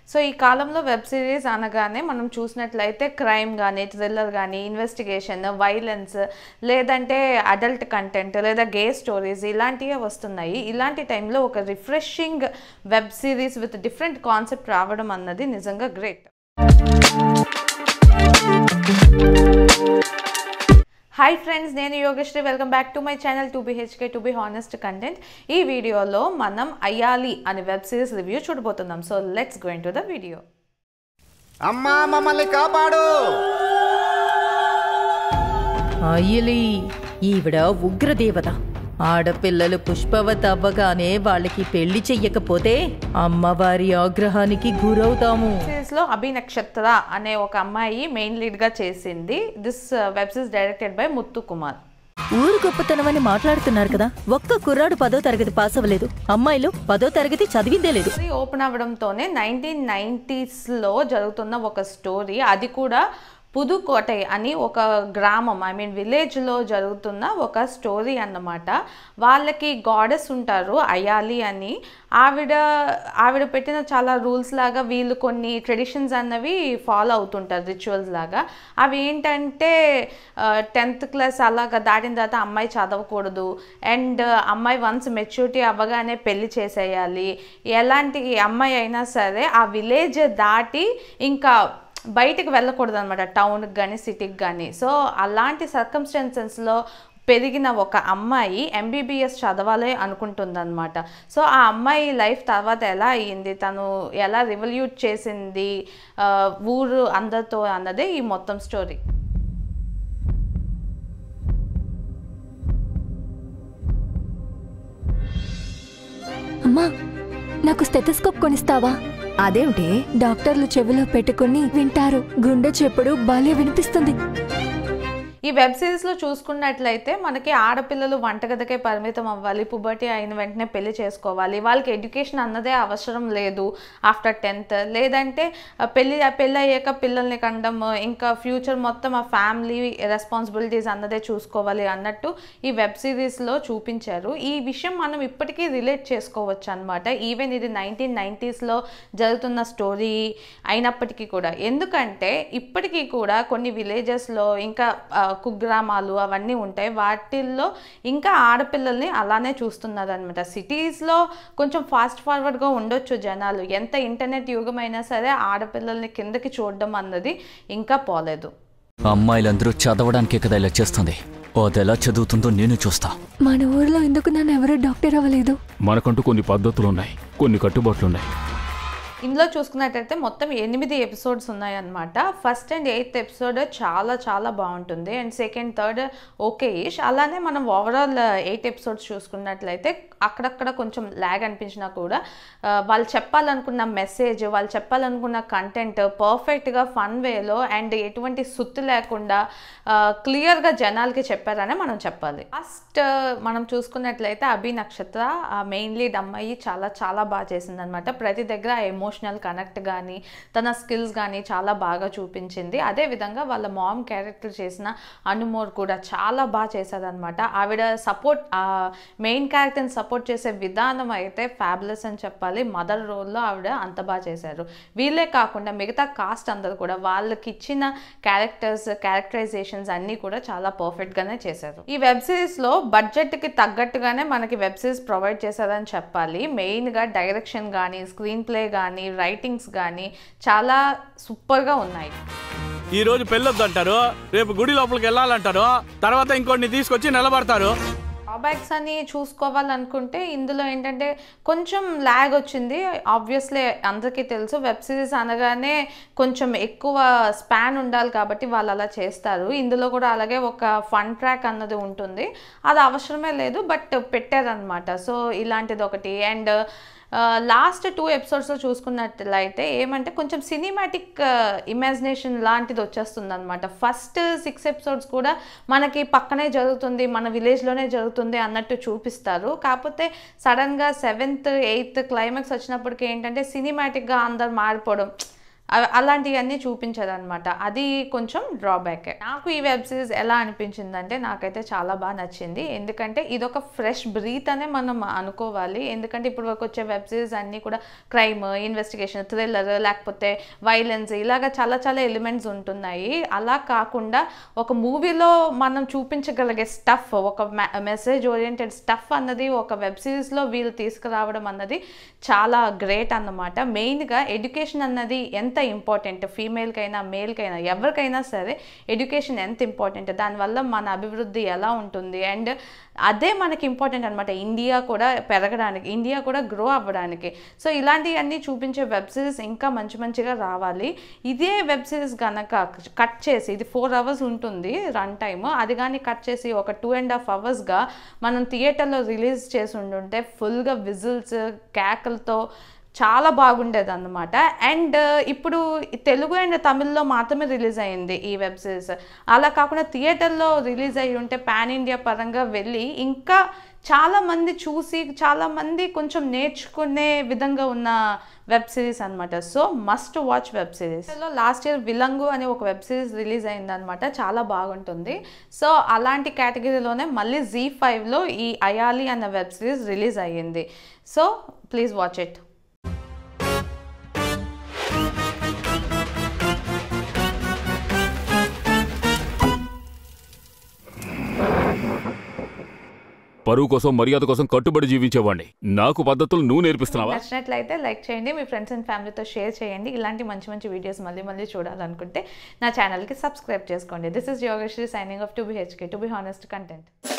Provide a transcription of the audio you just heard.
so ఈ కాలంలో web series అనగానే మనం చూసినట్లయితే క్రైమ్ కానీ థ్రిల్లర్ కానీ ఇన్వెస్టిగేషన్ వైలెన్స్ లేదంటే అడల్ట్ కంటెంట్ లేదా గే స్టోరీస్ ఇలాంటివే వస్తున్నాయి ఇలాంటి టైంలో ఒక refreshing web series with different concept రావడం అన్నది నిజంగా గ్రేట్ హాయ్ ఫ్రెండ్స్ నేను Yogasri welcome back to my channel two BHK to be honest content ఈ వీడియోలో మనం అయ్యాలి అనే వెబ్ సిరీస్ రివ్యూ చూడబోతున్నాం so let's going to the video అమ్మా మమ్మల్ని కాపాడు అయ్యలి ఈవిడ ఉగ్రదేవత ఆడపిల్లలు పుష్పవతి అవ్వగానే వాళ్ళకి పెళ్లి చెయ్యకపోతే అమ్మవారి ఆగ్రహానికి గురవుతాము సిరీస్ లో అభి నక్షత్ర అనే ఒక అమ్మాయి మెయిన్ లీడ్ గా చేసింది this web series directed by Muthu Kumar ఊరు గొప్పతనం అని మాట్లాడుతున్నారు కదా ఒక్క కుర్రాడు పదో తరగతి పాస్ అవ్వలేదు అమ్మాయిలు పదో తరగతి చదివిందే లేదు స్టోరీ ఓపెన్ అవ్వడంతోనే నైన్టీన్ నైంటీస్లో జరుగుతున్న ఒక స్టోరీ అది కూడా పుదుకోటై అని ఒక గ్రామం ఐ మీన్ విలేజ్లో జరుగుతున్న ఒక స్టోరీ అన్నమాట వాళ్ళకి గాడెస్ ఉంటారు అయాలి అని ఆవిడ ఆవిడ పెట్టిన చాలా రూల్స్ లాగా వీళ్ళు కొన్ని ట్రెడిషన్స్ అన్నవి ఫాలో అవుతుంటారు రిచువల్స్ లాగా అవి ఏంటంటే టెన్త్ క్లాస్ అలాగా దాటిన తర్వాత అమ్మాయి చదవకూడదు అండ్ అమ్మాయి వన్స్ మెచ్యూరిటీ అవ్వగానే పెళ్లి చేసేయాలి ఎలాంటి అమ్మాయి అయినా సరే ఆ విలేజ్ దాటి ఇంకా బయటికి వెళ్ళకూడదు అనమాట టౌన్కి కానీ సిటీకి కానీ సో అలాంటి సర్కమ్స్టాన్సెస్లో పెరిగిన ఒక అమ్మాయి ఎంబీబీఎస్ చదవాలి అనుకుంటుందన్నమాట సో ఆ అమ్మాయి లైఫ్ తర్వాత ఎలా అయ్యింది తను ఎలా రివల్యూట్ చేసింది ఆ, ఊరు అందరితో అన్నదే ఈ మొత్తం స్టోరీ అమ్మా నాకు స్టెథోస్కోప్ కొనిస్తావా అదేమిటి డాక్టర్లు చెవిలో పెట్టుకుని వింటారు గుండె చెప్పుడు భలే వినిపిస్తుంది ఈ వెబ్ సిరీస్లో చూసుకున్నట్లయితే మనకి ఆడపిల్లలు వంటగదికే పరిమితం అవ్వాలి పుబర్టీ అయిన వెంటనే పెళ్లి చేసుకోవాలి వాళ్ళకి ఎడ్యుకేషన్ అన్నదే అవసరం లేదు ఆఫ్టర్ టెన్త్ లేదంటే ఆ, పెళ్లి పెళ్ళి అయ్యాక పిల్లల్ని కండం ఇంకా ఫ్యూచర్ మొత్తం ఆ ఫ్యామిలీ రెస్పాన్సిబిలిటీస్ అన్నదే చూసుకోవాలి అన్నట్టు ఈ వెబ్ సిరీస్లో చూపించారు ఈ విషయం మనం ఇప్పటికీ రిలేట్ చేసుకోవచ్చు అనమాట ఈవెన్ ఇది నైన్టీన్ నైంటీస్లో జరుగుతున్న స్టోరీ అయినప్పటికీ కూడా ఎందుకంటే ఇప్పటికీ కూడా కొన్ని విలేజెస్లో ఇంకా ఆ, కుగ్రామాలు అవన్నీ ఉంటాయి వాటిల్లో ఇంకా ఆడపిల్లల్ని అలానే చూస్తున్నారు అనమాట సిటీస్లో కొంచెం ఫాస్ట్ ఫార్వర్డ్గా ఉండొచ్చు జనాలు ఎంత ఇంటర్నెట్ యుగమైనా సరే ఆడపిల్లల్ని కిందకి చూడడం అన్నది ఇంకా పోలేదు అమ్మాయిలందరూ చదవడానికే కదా ఇలా చేస్తుంది అది ఎలా చదువుతుందో నేను చూస్తా మన ఊర్లో ఎందుకు నన్ను ఎవరు డాక్టర్ అవ్వలేదు మనకంటూ కొన్ని పద్ధతులు ఉన్నాయి కొన్ని కట్టుబాట్లు ఉన్నాయి ఇందులో చూసుకున్నట్టయితే మొత్తం ఎనిమిది ఎపిసోడ్స్ ఉన్నాయన్నమాట ఫస్ట్ అండ్ ఎయిత్ ఎపిసోడ్ చాలా చాలా బాగుంటుంది అండ్ సెకండ్ థర్డ్ ఓకే ఇష్ అలానే మనం ఓవరాల్ ఎయిట్ ఎపిసోడ్స్ చూసుకున్నట్లయితే అక్కడక్కడ కొంచెం ల్యాగ్ అనిపించినా కూడా ఆ, వాళ్ళు చెప్పాలనుకున్న మెసేజ్ వాళ్ళు చెప్పాలనుకున్న కంటెంట్ పర్ఫెక్ట్గా ఫన్ వేలో అండ్ ఎటువంటి సుత్తి లేకుండా క్లియర్గా జనాలకి చెప్పారనే మనం చెప్పాలి ఫస్ట్ మనం చూసుకున్నట్లయితే అభి నక్షత్ర మెయిన్ లీడ్ అమ్మాయి చాలా చాలా బాగా చేసిందనమాట ప్రతి దగ్గర ఎమోషనల్ కనెక్ట్ కానీ తన స్కిల్స్ కానీ చాలా బాగా చూపించింది అదేవిధంగా వాళ్ళ మామ్ క్యారెక్టర్ చేసిన అనుమోర్ కూడా చాలా బాగా చేశారనమాట ఆవిడ సపోర్ట్ మెయిన్ క్యారెక్టర్ని సపోర్ట్ చేసే విధానం అయితే ఫ్యాబులస్ అని చెప్పాలి మదర్ రోల్లో ఆవిడ అంత బాగా చేశారు వీళ్ళే కాకుండా మిగతా కాస్ట్ అందరూ కూడా వాళ్ళకి ఇచ్చిన క్యారెక్టర్స్ క్యారెక్టరైజేషన్స్ అన్నీ కూడా చాలా పర్ఫెక్ట్గానే చేశారు ఈ వెబ్ సిరీస్లో బడ్జెట్కి తగ్గట్టుగానే మనకి వెబ్ సిరీస్ ప్రొవైడ్ చేశారని చెప్పాలి మెయిన్గా డైరెక్షన్ కానీ స్క్రీన్ ప్లే కానీ రైటింగ్స్ కానీ చాలా సూపర్గా ఉన్నాయి ఈ రోజు పెళ్ళొద్దు అంటారు రేపు గుడి లోపలికి వెళ్ళాలంటారు తర్వాత ఇంకొన్ని తీసుకొచ్చి నిలబడతారు డ్రాబ్యాక్స్ అని చూసుకోవాలనుకుంటే ఇందులో ఏంటంటే కొంచెం ల్యాగ్ వచ్చింది ఆబ్వియస్లీ అందరికీ తెలుసు వెబ్ సిరీస్ అనగానే కొంచెం ఎక్కువ స్పాన్ ఉండాలి కాబట్టి వాళ్ళు అలా చేస్తారు ఇందులో కూడా అలాగే ఒక ఫన్ ట్రాక్ అన్నది ఉంటుంది అది అవసరమే లేదు బట్ పెట్టారనమాట సో ఇలాంటిది ఒకటి అండ్ లాస్ట్ టూ ఎపిసోడ్స్లో చూసుకున్నట్లయితే ఏమంటే కొంచెం సినిమాటిక్ ఇమాజినేషన్ లాంటిది వచ్చేస్తుంది అనమాట ఫస్ట్ సిక్స్ ఎపిసోడ్స్ కూడా మనకి పక్కనే జరుగుతుంది మన విలేజ్లోనే జరుగుతుంది అన్నట్టు చూపిస్తారు కాకపోతే సడన్గా సెవెంత్ ఎయిత్ క్లైమాక్స్ వచ్చినప్పటికి ఏంటంటే సినిమాటిక్గా అందరు మారిపోవడం అ- అలాంటివన్నీ చూపించదు అనమాట అది కొంచెం డ్రాబ్యాక్ నాకు ఈ వెబ్ సిరీస్ ఎలా అనిపించిందంటే నాకైతే చాలా బాగా నచ్చింది ఎందుకంటే ఇదొక ఫ్రెష్ బ్రీత్ అనే మనం అనుకోవాలి ఎందుకంటే ఇప్పుడు వరకు వచ్చే వెబ్ సిరీస్ అన్నీ కూడా క్రైమ్ ఇన్వెస్టిగేషన్ థ్రిల్లర్ లేకపోతే వైలెన్స్ ఇలాగా చాలా చాలా ఎలిమెంట్స్ ఉంటున్నాయి అలా కాకుండా ఒక మూవీలో మనం చూపించగలిగే స్టఫ్ ఒక మెసేజ్ ఓరియంటెడ్ స్టఫ్ అన్నది ఒక వెబ్ సిరీస్లో వీళ్ళు తీసుకురావడం అన్నది చాలా గ్రేట్ అన్నమాట మెయిన్గా ఎడ్యుకేషన్ అన్నది ఎంత ఇంపార్టెంట్ ఫీమేల్కైనా మేల్కైనా ఎవరికైనా సరే ఎడ్యుకేషన్ ఎంత ఇంపార్టెంట్ దానివల్ల మన అభివృద్ధి ఎలా ఉంటుంది అండ్ అదే మనకి ఇంపార్టెంట్ అనమాట ఇండియా కూడా పెరగడానికి ఇండియా కూడా గ్రో అవ్వడానికి సో ఇలాంటివన్నీ చూపించే వెబ్ సిరీస్ ఇంకా మంచి మంచిగా రావాలి ఇదే వెబ్ సిరీస్ కనుక కట్ చేసి ఇది ఫోర్ అవర్స్ ఉంటుంది రన్ టైమ్ అది కానీ కట్ చేసి ఒక టూ అండ్ హాఫ్ అవర్స్గా మనం థియేటర్లో రిలీజ్ చేసి ఉండుంటే ఫుల్గా విజిల్స్ కేకలతో చాలా బాగుండేది అనమాట అండ్ ఇప్పుడు తెలుగు అండ్ తమిళ్లో మాత్రమే రిలీజ్ అయింది ఈ వెబ్ సిరీస్ అలా కాకుండా థియేటర్లో రిలీజ్ అయ్యి ఉంటే పాన్ ఇండియా పరంగా వెళ్ళి ఇంకా చాలా మంది చూసి చాలా మంది కొంచెం నేర్చుకునే విధంగా ఉన్న వెబ్ సిరీస్ అనమాట so must watch web series last year Vilangu అనే ఒక వెబ్ సిరీస్ రిలీజ్ అయిందనమాట చాలా బాగుంటుంది సో అలాంటి కేటగిరీలోనే మళ్ళీ జీ ఫైవ్లో ఈ అయాలి అన్న వెబ్ సిరీస్ రిలీజ్ అయ్యింది సో ప్లీజ్ వాచ్ ఇట్ పరువు కోసం మర్యాద కోసం కట్టుబడి జీవించేవాడిని నాకు పద్ధతులు నువ్వు నేర్పిస్తున్నావా నచ్చినట్లయితే లైక్ చేయండి మీ ఫ్రెండ్స్ అండ్ ఫ్యామిలీతో షేర్ చేయండి ఇలాంటి మంచి మంచి వీడియోస్ మళ్ళీ మళ్ళీ చూడాలనుకుంటే నా ఛానల్కి సబ్స్క్రైబ్ చేసుకోండి this is Yogasri signing off two B HK to be honest content